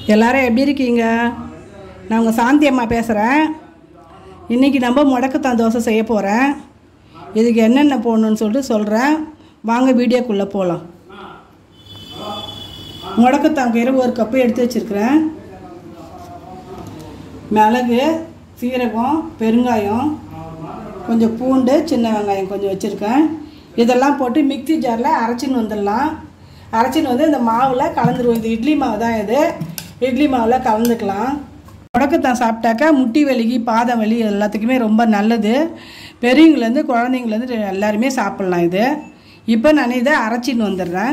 எல்லாரும் எப்படி இருக்கீங்க நான் உங்கள் சாந்தி அம்மா பேசுகிறேன் இன்றைக்கி நம்ம முடக்கத்தான் தோசை செய்ய போகிறேன் இதுக்கு என்னென்ன போடணுன்னு சொல்லிட்டு சொல்கிறேன் வாங்க வீடியோக்குள்ளே போகலாம் முடக்கத்தான் கீரை ஒரு கப்பு எடுத்து வச்சுருக்கிறேன் மிளகு சீரகம் பெருங்காயம் கொஞ்சம் பூண்டு சின்ன வெங்காயம் கொஞ்சம் வச்சுருக்கேன் இதெல்லாம் போட்டு மிக்ஸி ஜாரில் அரைச்சின்னு வந்துடலாம் அரைச்சின்னு வந்து இந்த மாவில் கலந்துருவோம் இது இட்லி மாவு தான் இது இட்லி மாவில் கலந்துக்கலாம் முடக்கத்தான் சாப்பிட்டாக்கா முட்டி வலிக்கு பாதம் வலி எல்லாத்துக்குமே ரொம்ப நல்லது பெரியவங்கலேருந்து குழந்தைங்கலேருந்து எல்லாருமே சாப்பிட்லாம் இது இப்போ நான் இதை அரைச்சின்னு வந்துடுறேன்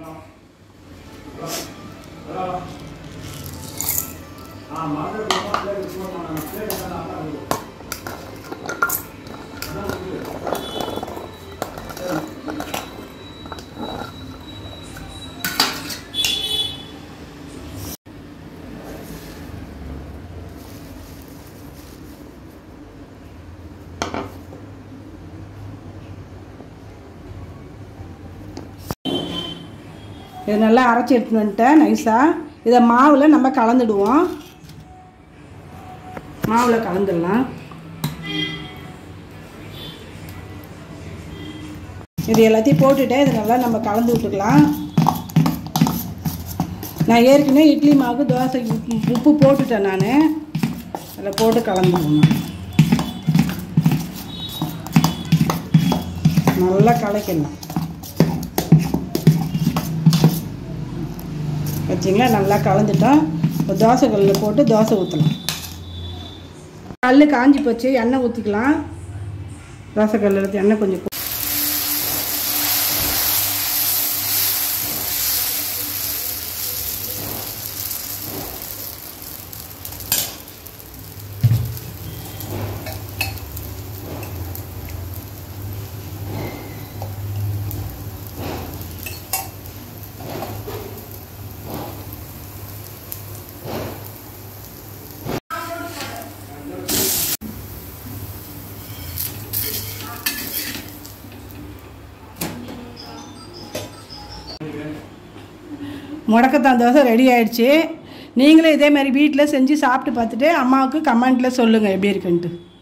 இதை நல்லா அரைச்சி எடுத்துன்னு வந்துட்டேன் நைஸாக இதை மாவில் நம்ம கலந்துடுவோம் மாவில் கலந்துடலாம் இது எல்லாத்தையும் போட்டுட்டு இதை நல்லா நம்ம கலந்து விட்டுக்கலாம் நான் ஏற்கனவே இட்லி மாவுக்கு தோசைக்கு உப்பு- உப்பு போட்டுட்டேன் நான் அதில் போட்டு கலந்துக்கணும் நல்லா கலக்கணும் வச்சிங்களா நல்லா கலந்துட்டோம் இப்போ தோசை கல்லில் போட்டு தோசை ஊற்றலாம் கல் காஞ்சி போச்சு எண்ணெய் ஊற்றிக்கலாம் தோசை கல்லில் எடுத்து எண்ணெய் கொஞ்சம் போ- முடக்கத்தான் தோசை ரெடி ஆயிடுச்சு நீங்களும் இதே மாதிரி வீட்டில் செஞ்சு சாப்பிட்டு பார்த்துட்டு அம்மாவுக்கு கமெண்ட்டில் சொல்லுங்கள் எப்படி இருக்குன்ட்டு